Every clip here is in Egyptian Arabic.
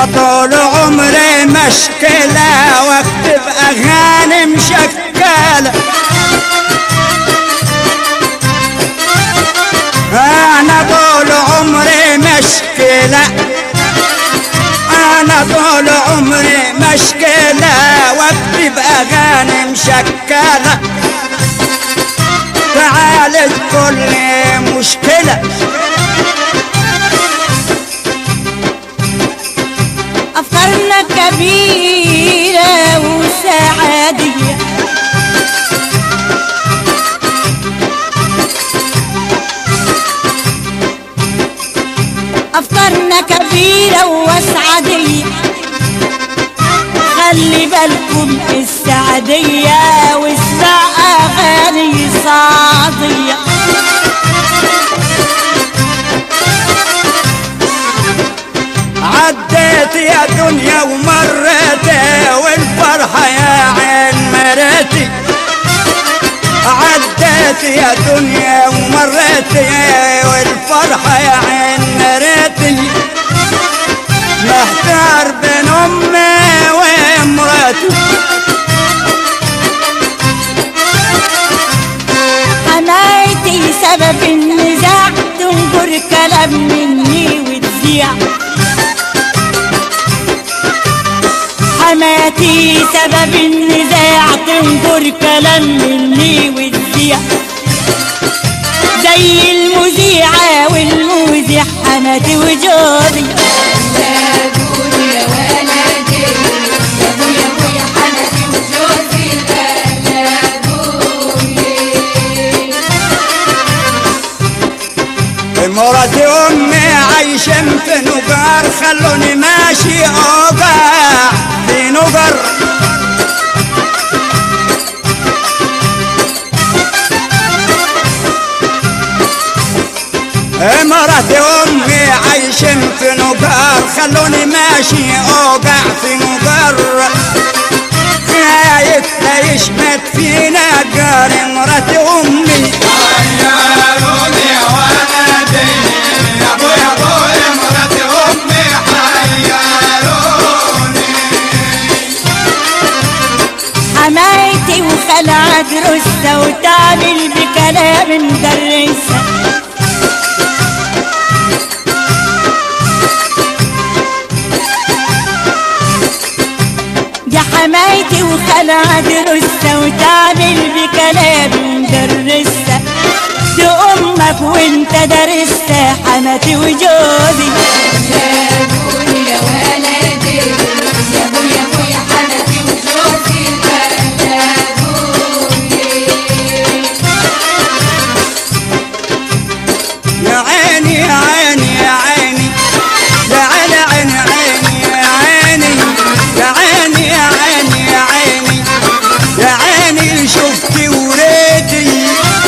انا طول عمري مشكلة واكتب اغاني مشكلة انا طول عمري مشكلة انا طول عمري مشكلة واكتب اغاني مشكلة تعالج كل مشكلة أفكارنا كبيرة وسعادية أفكارنا كبيرة وسعادية خلي بالكم السعدية واسمع أغاني صعدية عديت يا دنيا ومرت والفرحة يا عين مرتي عديت يا دنيا ومرت والفرحة يا عين مرتي محتار بين امي ومرتي حمايتي سبب النزاع تنكر كلام مني وتذيع حماتي سبب النزاع تنكر كلام مني وتذيع زي المذيعة والمذيع حماتي وجوزي مراتي امي عايشة في نقار خلوني ماشي اوقع في نقر مراتي امي عايشة في نقار خلوني ماشي اوقع في نقر خايف لا يشمت فينا قار مراتي امي حيروني ولدي يا ابو يا ابو مرات امي حيروني حمايتي وخلعت رسة وتعمل بكلام مدرسة يا حمايتي وخلعت رسة وتعمل بكلام مدرسة دي أمك وانت درست حماتي وجوزي يا عيني يا عيني يا عيني يا عيني عيني عيني يا عيني يا عيني يا عيني يا عيني يا عيني شفتي وريتي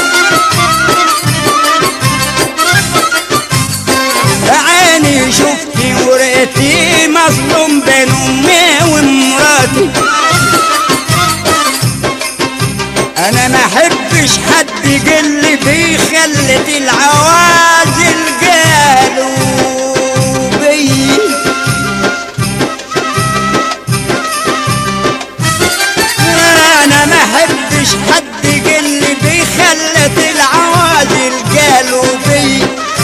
يا عيني شفتي وريتي مظلوم بين امي ومراتي انا ما احبش حد يقل بي خلت العوازل قالوا بي انا ما احبش حد يقل بي خلت العوازل قالوا بي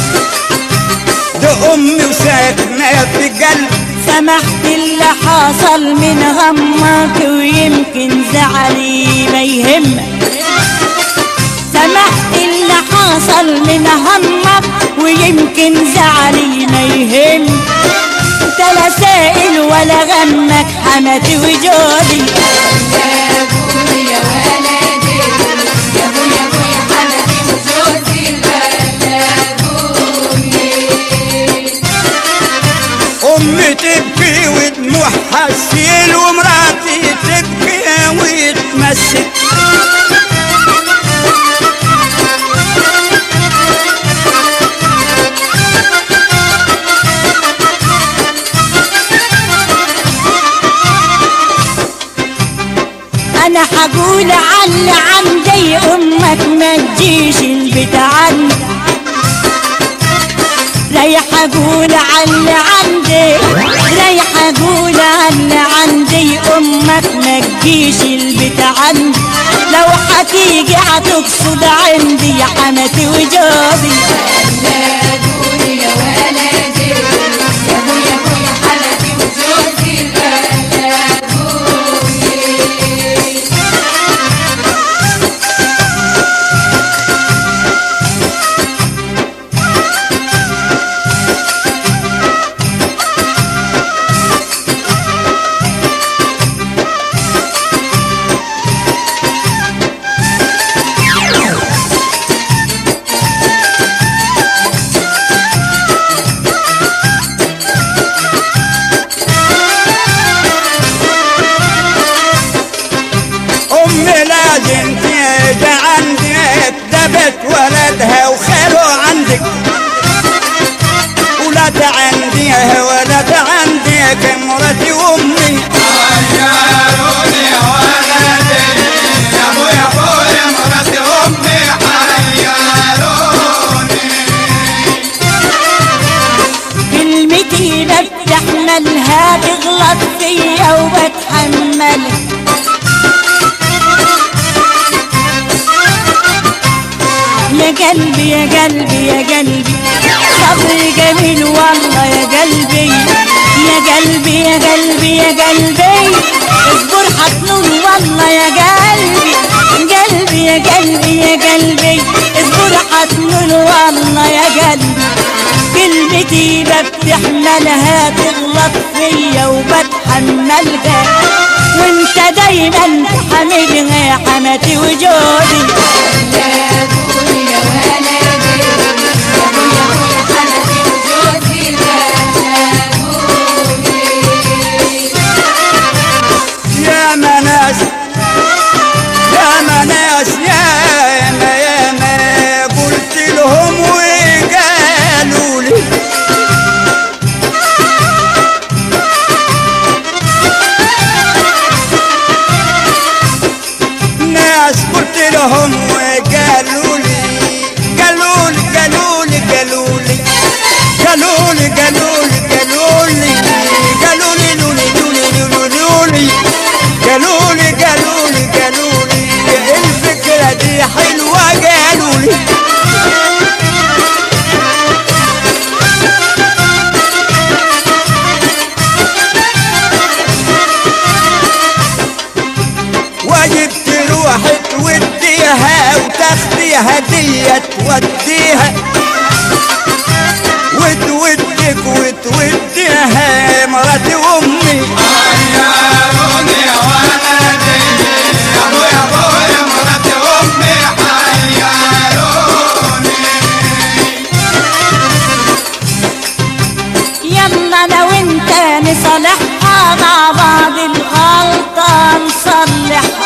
ده امي وساكنه في قلبي سمحت اللي حصل من غمك ويمكن زعلي ما يهمك سمحت اللي حصل من همك ويمكن زعلي ما يهمك انت لا سائل ولا غمك حماتي وجودي امي تبكي ودموعها تسيل ومراتي تبكي وتمسك انا حقول على عندي امك ما تجيش البيت عندي رايح اقول على عندي رايح اقول على عندي امك ما تجيش البيت عندي لو هتيجي هتقصد عندي يا حماتي وجوزي امي لازم تيجي عندك ده بيت ولدها وخاله عندك ولد عندي ولد عندك مرتي وامي حيروني ولدي يا ابو يا ابو يا مراتي امي حيروني كلمتي لا بتحملها تغلط فيا وبتحملها يا قلبي يا قلبي يا قلبي صبري جميل والله يا قلبي يا قلبي يا قلبي يا قلبي اصبر حتنون والله يا قلبي قلبي يا قلبي يا قلبي اصبر حتنون والله يا قلبي كلمتي لا بتحملها تغلط فيا وبتحملها وانت دايما تحملها يا حماتي وجودي يا مناس يا مناس يا ما يا ما قلت لهم وقالوا لي ناس قلت لهم وقالوا لي قالوا لي قالوا لي قالوا لي قالوا لي قالوا لي قالوا لي قالوا لي لولي لولي لولي لولي قالوا لي قالوا لي قالوا لي الفكرة دي حلوة قالوا لي واجب تروح توديها وتاخدي هدية توديها وتودك وتوديها مراتي وامي حيروني ولدي يا ابو يا ابو يا مراتي امي حيروني يلا انا وانت نصالحها مع بعض الغلطة نصلحها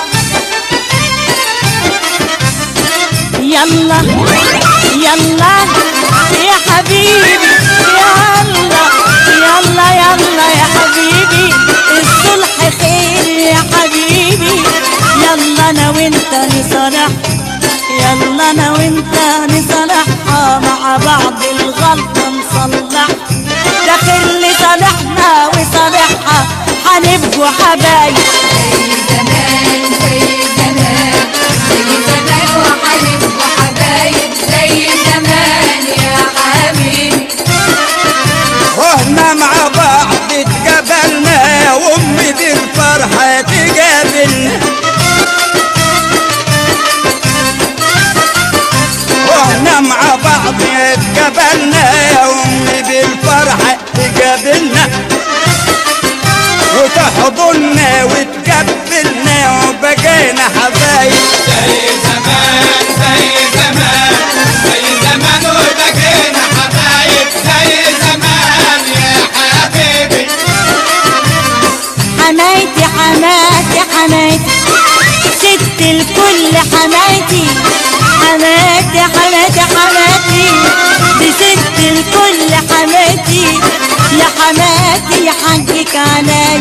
يلا يلا يا حبيبي يلا يلا يلا يا حبيبي الصلح خير يا حبيبي يلا انا وانت نصالح يلا انا وانت نصالحها مع بعض الغلطة نصلح داخل لي صالحنا وصالحها هنبقوا حبايب رحنا مع بعض اتقابلنا وامي دي الفرحة تقابلنا رحنا مع بعض اتقابلنا وامي بالفرحة تقابلنا وتحضننا وتقبلنا وبقينا حبايب زي زمان زي زمان زي زمان وبقينا حبايب زي زمان يا حبيبي حمايتي حماتي حماتي ست الكل حماتي حماتي حماتي حماتي دي ست الكل حماتي يا حماتي يا حقك علي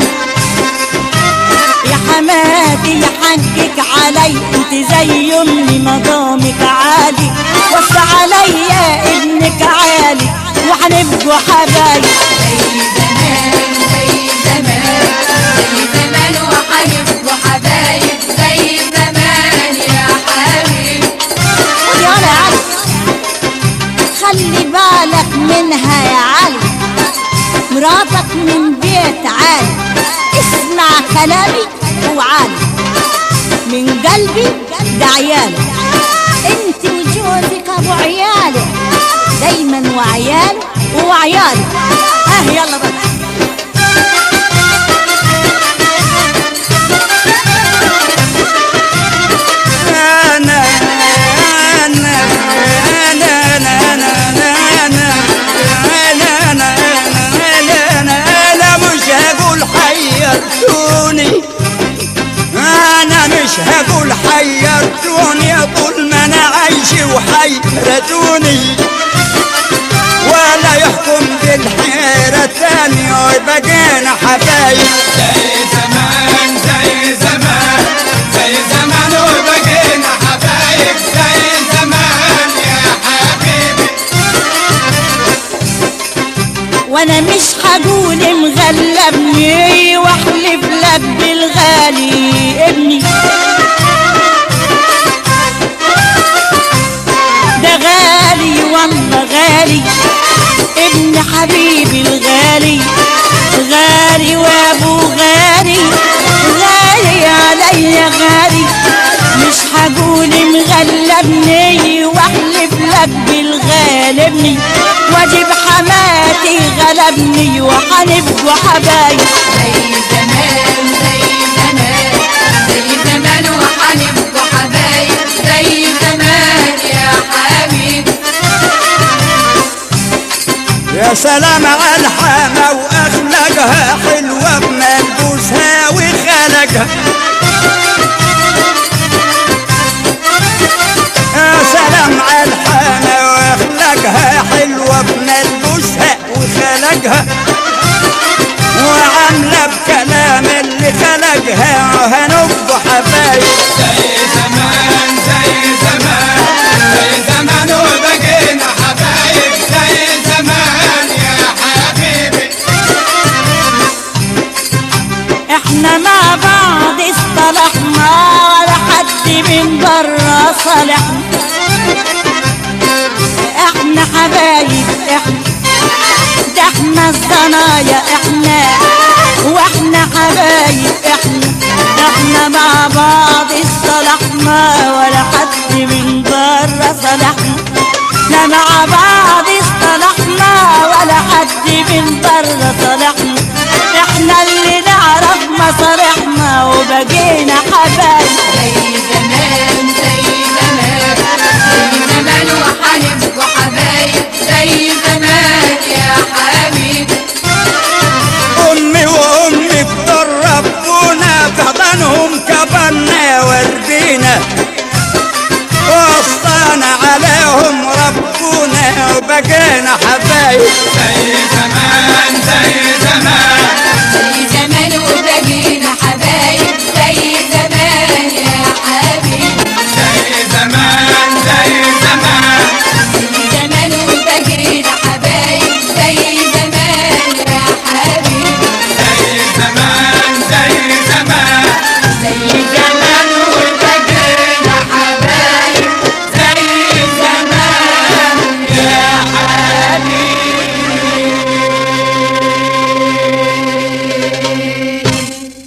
يا حماتي يا حقك علي انت زي امي مقامك عالي وصى عليا ابنك عالي وحنبقى وهنبقوا حبايب زي زمان زي زمان زي زمان وحنبقوا حبايب زي زمان يا حبيبي يا علي خلي بالك منها يا علي مراتك من بيت عالي اسمع كلامي وعالي من قلبي ده عيالي انت وجوزك ابو عيالي دايما وعيالي وعيالي اه يلا بقى انا انا انا انا انا انا انا انا انا انا انا مش هقول حيرتوني انا مش هقول حيرتوني طول ما انا عايش وحيرتوني ولا يحكم بالحيرة تاني وبقينا حبايب زي زمان زي زمان زي زمان وبقينا حبايب زي زمان يا حبيبي وانا مش هقول مغلبني واحلف لك بالغالي ابني ده غالي والله غالي ابن حبيبي الغالي غالي وابو غالي غالي عليا غالي مش هقول مغلبني واحلف لك بالغالبني واجيب حماتي غلبني وحنبقوا حبايب زي زمان زي زمان زي زمان وحنبقوا حبايب زي زمان يا حبيبي يا سلام على الحامة واخلاقها حلوة بملبوسها وخلقها يا سلام على الحامة واخلاقها حلوة بملبوسها وخلقها وعاملة بكلام اللي خلقها وهنبقوا حبايب زي زمان زي زمان زي زمان وبقينا حبايب زي زمان يا حبيبي احنا مع بعض اصطلحنا ولا حد من برا صالحنا احنا حبايب احنا ده احنا الصنايا احنا واحنا حبايب احنا ده احنا مع بعض اصطلحنا ولا حد من برا صالحنا احنا مع بعض اصطلحنا ولا حد من برا صالحنا احنا اللي نعرف مصالحنا وبقينا حبايب زي زمان